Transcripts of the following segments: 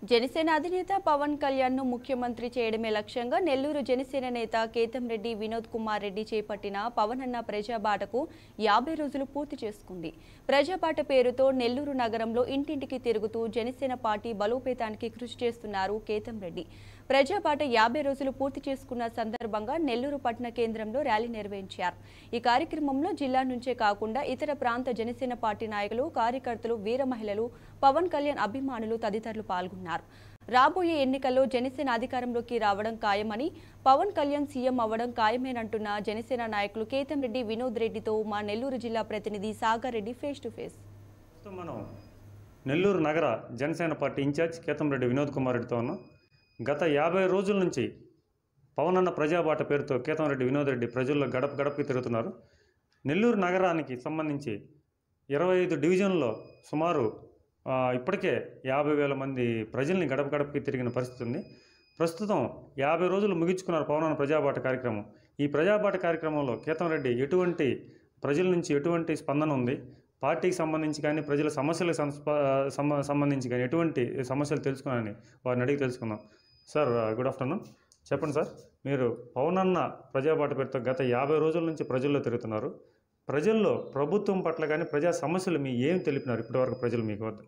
జనసేన అధినేత పవన్ కళ్యాణ్ ను ముఖ్యమంత్రి చేయడమే లక్ష్యంగా నెల్లూరు జనసేన నేత కేతంరెడ్డి వినోద్ కుమార్ రెడ్డి చేపట్టిన పవన్ అన్న ప్రజాబాటకు యాభై రోజులు పూర్తి చేసుకుంది ప్రజాబాట పేరుతో నెల్లూరు నగరంలో ఇంటింటికి తిరుగుతూ జనసేన పార్టీ బలోపేతానికి కృషి చేస్తున్నారు కేతంరెడ్డి ప్రజాబాట యాభై రోజులు పూర్తి చేసుకున్న సందర్భంగా నెల్లూరు పట్టణ కేంద్రంలో ర్యాలీ నిర్వహించారు ఈ కార్యక్రమంలో జిల్లా నుంచే కాకుండా ఇతర ప్రాంత జనసేన పార్టీ నాయకులు కార్యకర్తలు వీర మహిళలు పవన్ కళ్యాణ్ అభిమానులు తదితరులు పాల్గొన్నారు రాబోయే ఎన్నికల్లో జనసేన అధికారంలోకి రావడం ఖాయమని పవన్ కళ్యాణ్ సీఎం అవ్వడం ఖాయమేనంటున్న జనసేన నాయకులు కేతం రెడ్డి వినోద్ రెడ్డితో మా నెల్లూరు జిల్లా ప్రతినిధి Sagar Reddy face to face ప్రస్తుతం మనం నెల్లూరు నగర జనసేన పార్టీ ఇన్ఛార్జ్ కేతంరెడ్డి వినోద్ కుమార్ రెడ్డితో ఉన్నాం గత యాభై రోజుల నుంచి పవన్ అన్న ప్రజాబాట పేరుతో కేతంరెడ్డి వినోద్ రెడ్డి ప్రజల్లో గడప గడపకి తిరుగుతున్నారు నెల్లూరు నగరానికి సంబంధించి ఇరవై ఐదు డివిజన్లో సుమారు ఆ, ఇప్పటికే యాభై వేల మంది ప్రజల్ని గడప గడపకి తిరిగిన పరిస్థితి ఉంది ప్రస్తుతం యాభై రోజులు ముగించుకున్నారు పవన్ అన్న ప్రజాబాట కార్యక్రమం ఈ ప్రజాబాట కార్యక్రమంలో కేతంరెడ్డి ఎటువంటి ప్రజల నుంచి ఎటువంటి స్పందన ఉంది పార్టీకి సంబంధించి కానీ ప్రజల సమస్యలకు సంస్ప- సంబ- సంబంధించి కానీ ఎటువంటి సమస్యలు తెలుసుకున్నానని వారిని అడిగి తెలుసుకుందాం సార్ గుడ్ ఆఫ్టర్నూన్ చెప్పండి సార్ మీరు పవన్ అన్న ప్రజాబాట పేరుతో గత యాభై రోజుల నుంచి ప్రజల్లో తిరుగుతున్నారు ప్రజల్లో ప్రభుత్వం పట్ల కానీ ప్రజా సమస్యలు మీ ఏం తెలిపినారు ఇప్పటివరకు ప్రజలు మీకు వద్ద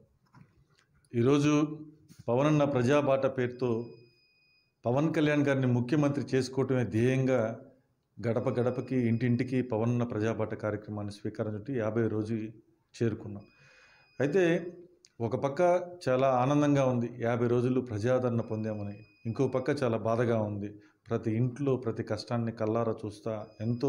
ఈరోజు పవనన్న ప్రజాబాట పేరుతో పవన్ కళ్యాణ్ గారిని ముఖ్యమంత్రి చేసుకోవటమే ధ్యేయంగా గడప గడపకి ఇంటింటికి పవనన్న ప్రజాబాట కార్యక్రమాన్ని స్వీకారం చుట్టి యాభై రోజు చేరుకున్నాం అయితే ఒక పక్క చాలా ఆనందంగా ఉంది యాభై రోజులు ప్రజాదరణ పొందామని ఇంకో పక్క చాలా బాధగా ఉంది ప్రతి ఇంట్లో ప్రతి కష్టాన్ని కల్లారా చూస్తా ఎంతో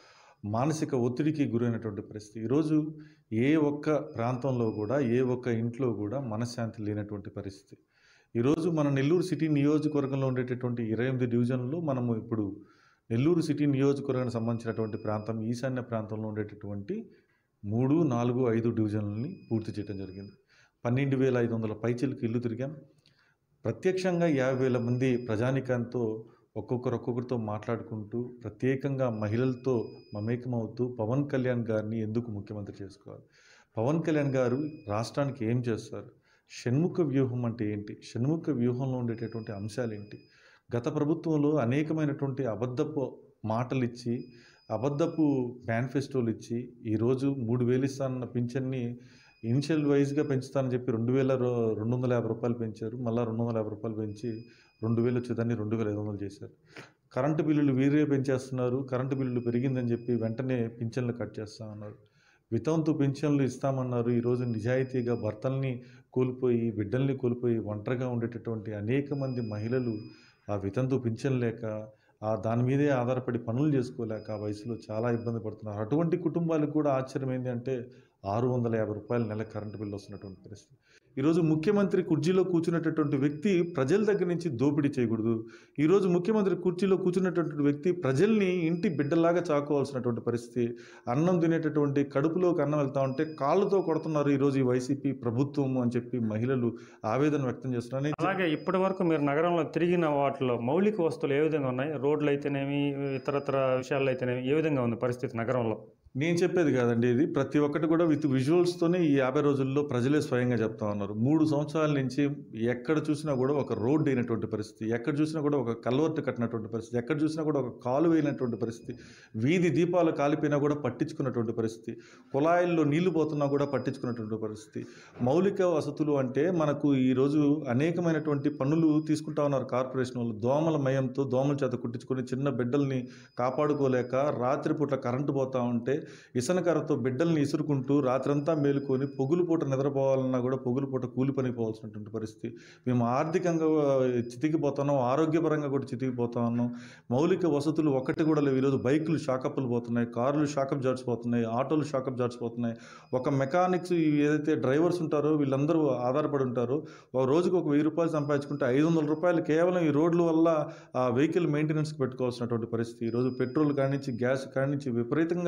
మానసిక ఒత్తిడికి గురైనటువంటి పరిస్థితి ఈరోజు ఏ ఒక్క ప్రాంతంలో కూడా ఏ ఒక్క ఇంట్లో కూడా మనశ్శాంతి లేనటువంటి పరిస్థితి ఈరోజు మన నెల్లూరు సిటీ నియోజకవర్గంలో ఉండేటటువంటి ఇరవై ఎనిమిది డివిజన్లు మనము ఇప్పుడు నెల్లూరు సిటీ నియోజకవర్గానికి సంబంధించినటువంటి ప్రాంతం ఈశాన్య ప్రాంతంలో ఉండేటటువంటి మూడు నాలుగు ఐదు డివిజన్లని పూర్తి చేయడం జరిగింది పన్నెండు వేల ఐదు వందల పైచీలకు ఇల్లు తిరిగాం ప్రత్యక్షంగా యాభై వేల మంది ప్రజానికంతో ఒక్కొక్కరు ఒక్కొక్కరితో మాట్లాడుకుంటూ ప్రత్యేకంగా మహిళలతో మమేకమవుతూ పవన్ కళ్యాణ్ గారిని ఎందుకు ముఖ్యమంత్రి చేసుకోవాలి పవన్ కళ్యాణ్ గారు రాష్ట్రానికి ఏం చేస్తారు షణ్ముఖ వ్యూహం అంటే ఏంటి షణ్ముఖ వ్యూహంలో ఉండేటటువంటి అంశాలు ఏంటి గత ప్రభుత్వంలో అనేకమైనటువంటి అబద్ధపు మాటలు ఇచ్చి అబద్ధపు మేనిఫెస్టోలు ఇచ్చి ఈరోజు మూడు వేలు ఇస్తానన్న పింఛన్ని ఇనిషియల్ వైజ్గా పెంచుతానని చెప్పి రెండు వేల రూ- రెండు వందల యాభై రూపాయలు పెంచారు మళ్ళీ రెండు వందల యాభై రూపాయలు పెంచి రెండు వేలు వచ్చేదాన్ని రెండు వేల ఐదు వందలు చేశారు కరెంటు బిల్లులు వీరే పెంచేస్తున్నారు కరెంటు బిల్లులు పెరిగిందని చెప్పి వెంటనే పింఛన్లు కట్ చేస్తామన్నారు వితంతు పింఛన్లు ఇస్తామన్నారు ఈరోజు నిజాయితీగా భర్తల్ని కోల్పోయి బిడ్డల్ని కోల్పోయి ఒంటరిగా ఉండేటటువంటి అనేక మంది మహిళలు ఆ వితంతు పింఛన్ లేక ఆ దాని మీదే ఆధారపడి పనులు చేసుకోలేక ఆ వయసులో చాలా ఇబ్బంది పడుతున్నారు అటువంటి కుటుంబాలకు కూడా ఆశ్చర్యం ఏంటి అంటే ఆరు వందల యాభై రూపాయల నెల కరెంటు బిల్లు వస్తున్నటువంటి పరిస్థితి ఈరోజు ముఖ్యమంత్రి కుర్చీలో కూర్చున్నటువంటి వ్యక్తి ప్రజల దగ్గర నుంచి దోపిడీ చేయకూడదు ఈరోజు ముఖ్యమంత్రి కుర్చీలో కూర్చున్నటువంటి వ్యక్తి ప్రజల్ని ఇంటి బిడ్డలాగా చాకోవాల్సినటువంటి పరిస్థితి అన్నం తినేటటువంటి కడుపులోకి అన్నం వెళ్తా ఉంటే కాళ్ళతో కొడుతున్నారు ఈరోజు ఈ వైసీపీ ప్రభుత్వం అని చెప్పి మహిళలు ఆవేదన వ్యక్తం చేస్తున్నారు నేను అలాగే ఇప్పటి వరకు మీరు నగరంలో తిరిగిన వాటిలో మౌలిక వస్తువులు ఏ విధంగా ఉన్నాయి రోడ్లు అయితేనేమి ఇతరత్ర విషయాల్లో అయితేనేమి ఏ విధంగా ఉంది పరిస్థితి నగరంలో నేను చెప్పేది కాదండి ఇది ప్రతి ఒక్కటి కూడా విత్ విజువల్స్తోనే ఈ యాభై రోజుల్లో ప్రజలే స్వయంగా చెప్తా ఉన్నారు మూడు సంవత్సరాల నుంచి ఎక్కడ చూసినా కూడా ఒక రోడ్డు అయినటువంటి పరిస్థితి ఎక్కడ చూసినా కూడా ఒక కల్వర్ట్ కట్టినటువంటి పరిస్థితి ఎక్కడ చూసినా కూడా ఒక కాలు వేయినటువంటి పరిస్థితి వీధి దీపాలు కాలిపోయినా కూడా పట్టించుకున్నటువంటి పరిస్థితి కుళాయిల్లో నీళ్లు పోతున్నా కూడా పట్టించుకున్నటువంటి పరిస్థితి మౌలిక వసతులు అంటే మనకు ఈరోజు అనేకమైనటువంటి పన్నులు తీసుకుంటా ఉన్నారు కార్పొరేషన్ వాళ్ళు దోమల మయంతో దోమల చేత కుట్టించుకొని చిన్న బిడ్డల్ని కాపాడుకోలేక రాత్రిపూట కరెంటు పోతా ఉంటే ఇసనకరతో బిడ్డల్ని ఇసురుకుంటూ రాత్రంతా మేలుకొని పొగులు పూట నిద్రపోవాలన్నా కూడా పొగులు పూట కూలి పని పోవాల్సినటువంటి పరిస్థితి మేము ఆర్థికంగా చితికిపోతున్నాం ఆరోగ్యపరంగా కూడా చితికిపోతా ఉన్నాం మౌలిక వసతులు ఒక్కటి కూడా లేవు ఈరోజు బైకులు షాకప్లు పోతున్నాయి కార్లు షాకప్ జార్ట్స్ పోతున్నాయి ఆటోలు షాకప్ జార్ట్స్ పోతున్నాయి ఒక మెకానిక్స్ ఈ ఏదైతే డ్రైవర్స్ ఉంటారో వీళ్ళందరూ ఆధారపడి ఉంటారో ఒక రోజుకు ఒక వెయ్యి రూపాయలు సంపాదించుకుంటే ఐదు వందల రూపాయలు కేవలం ఈ రోడ్ల వల్ల ఆ వెహికల్ మెయింటెనెన్స్కి పెట్టుకోవాల్సినటువంటి పరిస్థితి ఈరోజు పెట్రోల్ కానించి గ్యాస్ కానించి విపరీతంగా పెరిగిపోయినటువంటి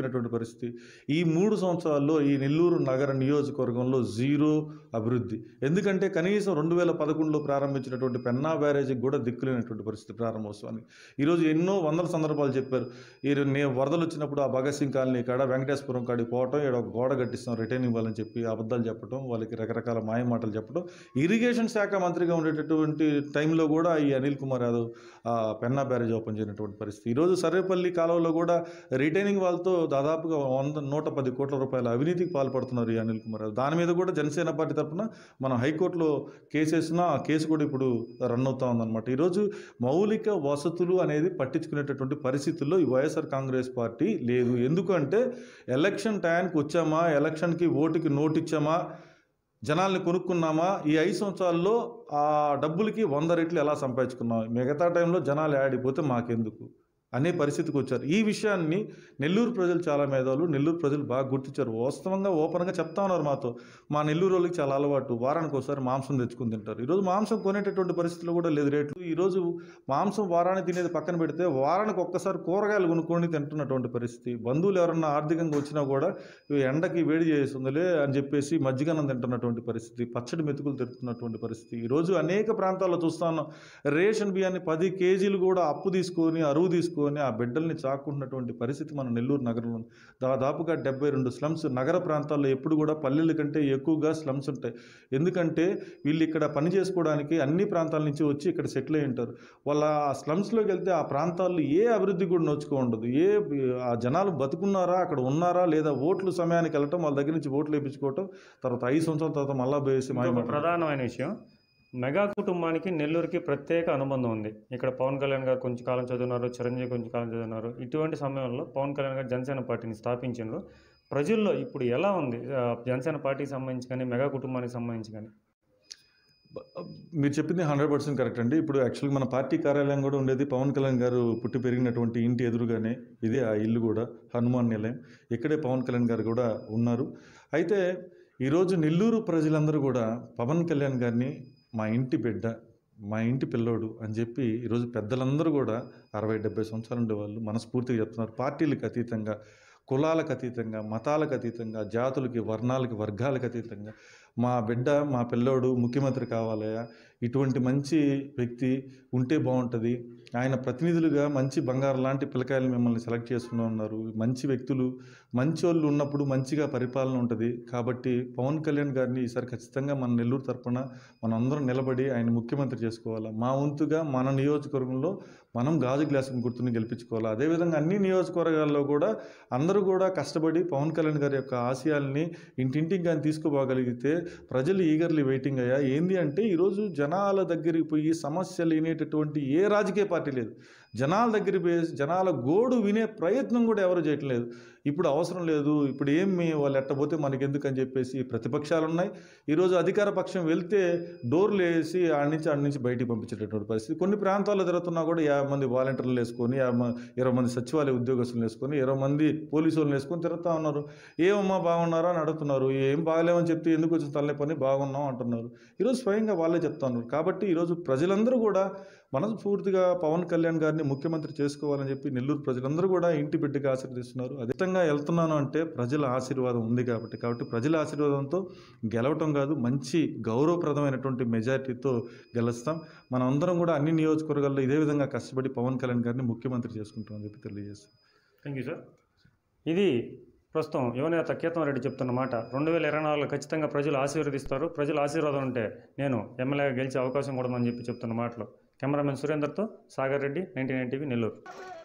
అయినటువంటి పరిస్థితి ఈ మూడు సంవత్సరాల్లో ఈ నెల్లూరు నగర నియోజకవర్గంలో జీరో అభివృద్ధి ఎందుకంటే కనీసం రెండు వేల పదకొండులో ప్రారంభించినటువంటి పెన్నా బ్యారేజీకి కూడా దిక్కులేనటువంటి పరిస్థితి ప్రారంభోత్సవానికి ఈరోజు ఎన్నో వందల సందర్భాలు చెప్పారు ఈ నే వరదలు వచ్చినప్పుడు ఆ భగత్ సింగ్ కాలనీ కాడ వెంకటేశ్వరం కాడికి పోవటం ఇక్కడ ఒక గోడ కట్టిస్తాం రిటైన్ ఇవ్వాలని చెప్పి అబద్ధాలు చెప్పడం వాళ్ళకి రకరకాల మాయ మాటలు చెప్పడం ఇరిగేషన్ శాఖ మంత్రిగా ఉండేటటువంటి టైంలో కూడా ఈ అనిల్ కుమార్ యాదవ్ ఆ పెన్నా బ్యారేజ్ ఓపెన్ చేయనటువంటి పరిస్థితి ఈరోజు సర్వేపల్లి కాలువలో కూడా రిటైనింగ్ వాళ్ళతో దాదాపుగా వంద నూట పది కోట్ల రూపాయల అవినీతికి పాల్పడుతున్నారు ఈ అనిల్ కుమార్ యాదవ్ దాని మీద కూడా జనసేన పార్టీ తరఫున మనం హైకోర్టులో కేసు వేసినా ఆ కేసు కూడా ఇప్పుడు రన్ అవుతా ఉందన్నమాట ఈరోజు మౌలిక వసతులు అనేది పట్టించుకునేటటువంటి పరిస్థితుల్లో ఈ వైఎస్ఆర్ కాంగ్రెస్ పార్టీ లేదు ఎందుకంటే ఎలక్షన్ టయానికి వచ్చామా ఎలక్షన్కి ఓటుకి నోటు ఇచ్చామా జనాల్ని కొనుక్కున్నామా ఈ ఐదు సంవత్సరాల్లో ఆ డబ్బులకి వంద రెట్లు ఎలా సంపాదించుకున్నాం మిగతా టైంలో జనాలు ఆడిపోతే మాకెందుకు అనే పరిస్థితికి వచ్చారు ఈ విషయాన్ని నెల్లూరు ప్రజలు చాలా మేధావులు నెల్లూరు ప్రజలు బాగా గుర్తించారు వాస్తవంగా ఓపెన్గా చెప్తా ఉన్నారు మాతో మా నెల్లూరు వాళ్ళకి చాలా అలవాటు వారానికి ఒకసారి మాంసం తెచ్చుకుని తింటారు ఈరోజు మాంసం కొనేటటువంటి పరిస్థితులు కూడా లేదు రేట్లు ఈరోజు మాంసం వారానికి తినేది పక్కన పెడితే వారానికి ఒక్కసారి కూరగాయలు కొనుక్కొని తింటున్నటువంటి పరిస్థితి బంధువులు ఎవరన్నా ఆర్థికంగా వచ్చినా కూడా ఇవి ఎండకి వేడి చేస్తుందిలే అని చెప్పేసి మజ్జిగన్నం తింటున్నటువంటి పరిస్థితి పచ్చడి మెతుకులు తింటున్నటువంటి పరిస్థితి ఈరోజు అనేక ప్రాంతాల్లో చూస్తా ఉన్నాం రేషన్ బియ్యాన్ని పది కేజీలు కూడా అప్పు తీసుకొని అరువు తీసుకొని ఆ బిడ్డల్ని చాకుంటున్నటువంటి పరిస్థితి మన నెల్లూరు నగరంలో ఉంది. దాదాపుగా డెబ్బై రెండు స్లమ్స్ నగర ప్రాంతాల్లో ఎప్పుడు కూడా పల్లెల కంటే ఎక్కువగా స్లమ్స్ ఉంటాయి ఎందుకంటే వీళ్ళు ఇక్కడ పని చేసుకోవడానికి అన్ని ప్రాంతాల నుంచి వచ్చి ఇక్కడ సెటిల్ అయి ఉంటారు వాళ్ళ ఆ స్లమ్స్లోకి వెళ్తే ఆ ప్రాంతాల్లో ఏ అభివృద్ధి కూడా నోచుకో ఉండదు ఏ ఆ జనాలు బతుకున్నారా అక్కడ ఉన్నారా లేదా ఓట్లు సమయానికి వెళ్ళటం వాళ్ళ దగ్గర నుంచి ఓట్లు వేయించుకోవటం తర్వాత ఐదు సంవత్సరాల తర్వాత మళ్ళా పోయేసి ఇంకొక మాయమాట ప్రధానమైన విషయం మెగా కుటుంబానికి నెల్లూరుకి ప్రత్యేక అనుబంధం ఉంది ఇక్కడ పవన్ కళ్యాణ్ గారు కొంచెం కాలం చదివినారు చిరంజీవి కొంచెం కాలం చదివినారు ఇటువంటి సమయంలో పవన్ కళ్యాణ్ గారు జనసేన పార్టీని స్థాపించారు ప్రజల్లో ఇప్పుడు ఎలా ఉంది ఆ, జనసేన పార్టీకి సంబంధించి కానీ మెగా కుటుంబానికి సంబంధించి కానీ మీరు చెప్పింది హండ్రెడ్ పర్సెంట్ కరెక్ట్ అండి ఇప్పుడు యాక్చువల్గా మన పార్టీ కార్యాలయం కూడా ఉండేది పవన్ కళ్యాణ్ గారు పుట్టి పెరిగినటువంటి ఇంటి ఎదురుగానే ఇది ఆ ఇల్లు కూడా హనుమాన్ నిలయం ఇక్కడే పవన్ కళ్యాణ్ గారు కూడా ఉన్నారు అయితే ఈరోజు నెల్లూరు ప్రజలందరూ కూడా పవన్ కళ్యాణ్ గారిని మా ఇంటి బిడ్డ మా ఇంటి పిల్లోడు అని చెప్పి ఈరోజు పెద్దలందరూ కూడా అరవై డెబ్బై సంవత్సరాలు ఉండేవాళ్ళు మనస్ఫూర్తిగా చెప్తున్నారు పార్టీలకు అతీతంగా కులాలకు అతీతంగా మతాలకు అతీతంగా జాతులకి వర్ణాలకి వర్గాలకు అతీతంగా మా బిడ్డ మా పిల్లోడు ముఖ్యమంత్రి కావాలయా ఇటువంటి మంచి వ్యక్తి ఉంటే బాగుంటుంది ఆయన ప్రతినిధులుగా మంచి బంగారు లాంటి పిల్లకాయలు మిమ్మల్ని సెలెక్ట్ చేసుకుని ఉన్నారు మంచి వ్యక్తులు మంచి వాళ్ళు ఉన్నప్పుడు మంచిగా పరిపాలన ఉంటుంది కాబట్టి పవన్ కళ్యాణ్ గారిని ఈసారి ఖచ్చితంగా మన నెల్లూరు తరపున మనం అందరం నిలబడి ఆయన ముఖ్యమంత్రి చేసుకోవాలా మా వంతుగా మన నియోజకవర్గంలో మనం గాజు గ్లాసు గుర్తుని గెలిపించుకోవాలి అదేవిధంగా అన్ని నియోజకవర్గాల్లో కూడా అందరూ కూడా కష్టపడి పవన్ కళ్యాణ్ గారి యొక్క ఆశయాల్ని ఇంటింటికి కానీ తీసుకోపోగలిగితే ప్రజలు ఈగర్లీ వెయిటింగ్ అయ్యా ఏంది అంటే ఈరోజు జనాల దగ్గరికి పోయి సమస్యలు వినేటటువంటి ఏ రాజకీయ పార్టీ లేదు జనాల దగ్గరికి పోయి జనాల గోడు వినే ప్రయత్నం కూడా ఎవరు చేయట్లేదు ఇప్పుడు అవసరం లేదు ఇప్పుడు ఏం మీ వాళ్ళు ఎట్టబోతే మనకెందుకు అని చెప్పేసి ప్రతిపక్షాలు ఉన్నాయి ఈరోజు అధికార పక్షం వెళ్తే డోర్లు వేసి ఆడి నుంచి ఆడి నుంచి బయటికి పంపించేటటువంటి పరిస్థితి కొన్ని ప్రాంతాల్లో జరుగుతున్నా కూడా యాభై మంది వాలంటీర్లు వేసుకొని యాభై మ- ఇరవై మంది సచివాలయ ఉద్యోగస్తులు వేసుకొని ఇరవై మంది పోలీసు వాళ్ళని వేసుకొని తిరుగుతూ ఉన్నారు ఏమమ్మా బాగున్నారా అని అడుగుతున్నారు ఏం బాగలేమని చెప్తే ఎందుకు వచ్చిన తల్లే పని బాగున్నాం అంటున్నారు ఈరోజు స్వయంగా వాళ్ళే చెప్తా ఉన్నారు కాబట్టి ఈరోజు ప్రజలందరూ కూడా మనస్ఫూర్తిగా పవన్ కళ్యాణ్ గారిని ముఖ్యమంత్రి చేసుకోవాలని చెప్పి నెల్లూరు ప్రజలందరూ కూడా ఇంటి బిడ్డగా ఆశీర్వదిస్తున్నారు అధికంగా వెళ్తున్నాను అంటే ప్రజల ఆశీర్వాదం ఉంది కాబట్టి కాబట్టి ప్రజల ఆశీర్వాదంతో గెలవటం కాదు మంచి గౌరవప్రదమైనటువంటి మెజారిటీతో గెలుస్తాం మనం అందరం కూడా అన్ని నియోజకవర్గాల్లో ఇదే విధంగా కష్టపడి పవన్ కళ్యాణ్ గారిని ముఖ్యమంత్రి చేసుకుంటామని చెప్పి తెలియజేస్తాం థ్యాంక్ యూ సార్ ఇది ప్రస్తుతం యువనేత కేతం రెడ్డి చెప్తున్న మాట రెండు వేల ఇరవై నాలుగులో ఖచ్చితంగా ప్రజలు ఆశీర్వదిస్తారు ప్రజల ఆశీర్వాదం ఉంటే నేను ఎమ్మెల్యేగా గెలిచే అవకాశం కూడా ఉందని చెప్పి చెప్తున్న మాటలు కెమెరామెన్ సురేందర్తో Sagar Reddy ninety nine TV Nellore